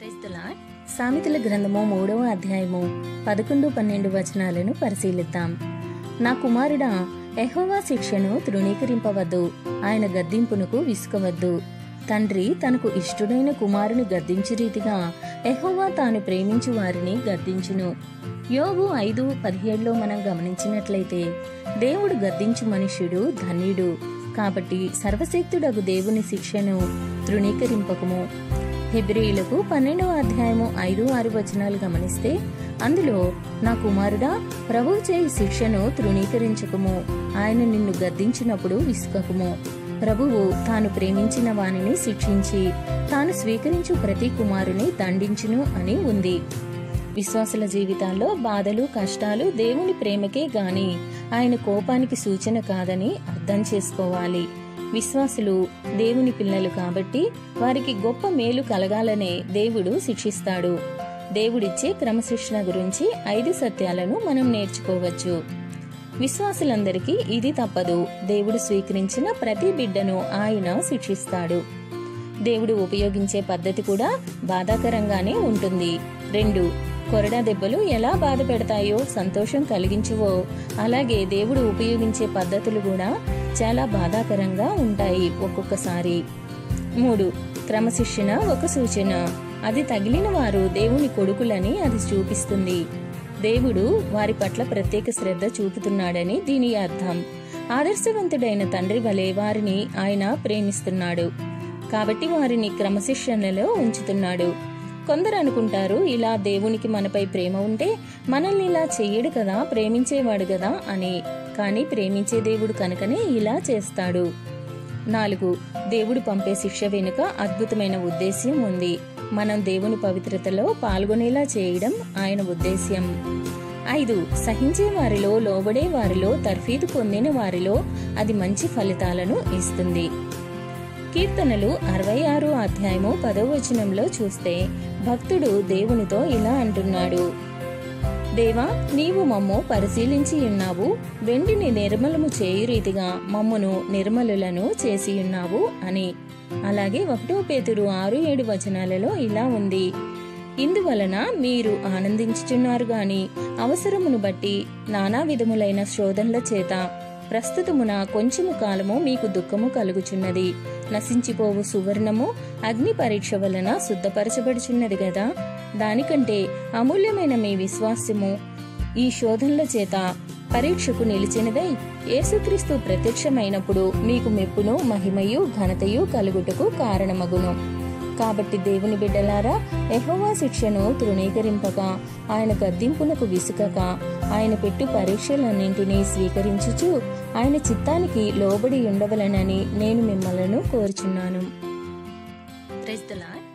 క్రైస్తలాడ్ సామెతల గ్రంథము మూడవ అధ్యాయము పదకొండు పన్నెండు వచనాలను పరిశీలిద్దాం నా కుమారుడా ఎహోవా శిక్షను తృణీకరింపవద్దు ఆయన గద్దింపునకు విసుకవద్దు తండ్రి తనకు ఇష్టుడైన కుమారుని గద్దించు రీతిగా ఎహోవా తాను ప్రేమించు వారిని గద్దించును యోగు ఐదు పదిహేడులో మనం గమనించినట్లయితే దేవుడు గద్దించు మనుష్యుడు ధన్యుడు కాబట్టి సర్వశక్తుడగు దేవుని శిక్షను తృణీకరింపకము హెబ్రియులకు పన్నెండవ అధ్యాయము ఐదు ఆరు వచనాలు గమనిస్తే అందులో నా కుమారుడా ప్రభువు చేయి శిక్షను తృణీకరించకము ఆయన నిన్ను గద్దించినప్పుడు విసుకకుము ప్రభువు తాను ప్రేమించిన వానిని శిక్షించి తాను స్వీకరించు ప్రతి కుమారుని దండించును అని ఉంది విశ్వాసుల జీవితాల్లో బాధలు కష్టాలు దేవుని ప్రేమకే గాని ఆయన కోపానికి సూచన కాదని అర్థం చేసుకోవాలి విశ్వాసులు దేవుని పిల్లలు కాబట్టి వారికి గొప్ప మేలు కలగాలనే దేవుడు శిక్షిస్తాడు దేవుడిచ్చే క్రమశిక్షణ గురించి ఐదు సత్యాలను మనం నేర్చుకోవచ్చు విశ్వాసులందరికీ ఇది తప్పదు దేవుడు స్వీకరించిన ప్రతి బిడ్డను ఆయన శిక్షిస్తాడు దేవుడు ఉపయోగించే పద్ధతి కూడా బాధాకరంగానే ఉంటుంది రెండు కొరడా దెబ్బలు ఎలా బాధ పెడతాయో సంతోషం కలిగించువో అలాగే దేవుడు ఉపయోగించే పద్ధతులు కూడా చాలా బాధాకరంగా ఉంటాయి ఒక్కొక్కసారి మూడు క్రమశిక్షణ ఒక సూచన అది తగిలిన వారు దేవుని కొడుకులని అది చూపిస్తుంది దేవుడు వారి పట్ల ప్రత్యేక శ్రద్ధ చూపుతున్నాడని దీని అర్థం ఆదర్శవంతుడైన తండ్రి వలె వారిని ఆయన ప్రేమిస్తున్నాడు కాబట్టి వారిని క్రమశిక్షణలో ఉంచుతున్నాడు కొందరు అనుకుంటారు ఇలా దేవునికి మనపై ప్రేమ ఉంటే మనల్ని ఇలా చెయ్యడు కదా ప్రేమించేవాడు కదా అని కానీ ప్రేమించే దేవుడు కనుకనే ఇలా చేస్తాడు నాలుగు దేవుడు పంపే శిక్ష వెనుక అద్భుతమైన ఉద్దేశ్యం ఉంది మనం దేవుని పవిత్రతలో పాల్గొనేలా చేయడం ఆయన ఉద్దేశ్యం ఐదు సహించే వారిలో లోబడే వారిలో తర్ఫీదు పొందిన వారిలో అది మంచి ఫలితాలను ఇస్తుంది కీర్తనలు అరవై ఆరు అధ్యాయము పదవ వచనంలో చూస్తే భక్తుడు దేవునితో ఇలా అంటున్నాడు దేవా నీవు మమ్ము పరిశీలించి ఉన్నావు వెండిని నిర్మలము చేయు రీతిగా మమ్మును నిర్మలులను చేసి ఉన్నావు అని అలాగే ఒకటో పేతురు ఆరు ఏడు వచనాలలో ఇలా ఉంది ఇందువలన మీరు ఆనందించుచున్నారు గాని అవసరమును బట్టి నానా విధములైన శోధనల చేత ప్రస్తుతమున కొంచెము కాలము మీకు దుఃఖము కలుగుచున్నది నశించిపోవు సువర్ణము అగ్ని పరీక్ష వలన శుద్ధపరచబడుచున్నది గదా దానికంటే అమూల్యమైన మీ విశ్వాసము ఈ శోధనల చేత పరీక్షకు నిలిచినదై యేసుక్రీస్తు ప్రత్యక్షమైనప్పుడు మీకు మెప్పును మహిమయు ఘనతయు కలుగుటకు కారణమగును కాబట్టి దేవుని బిడ్డలారా ఎహోవా శిక్షను తృణీకరింపక ఆయన గద్దింపునకు విసుకక ఆయన పెట్టు పరీక్షలన్నింటినీ స్వీకరించుచు ఆయన చిత్తానికి లోబడి ఉండవలనని నేను మిమ్మలను కోరుచున్నాను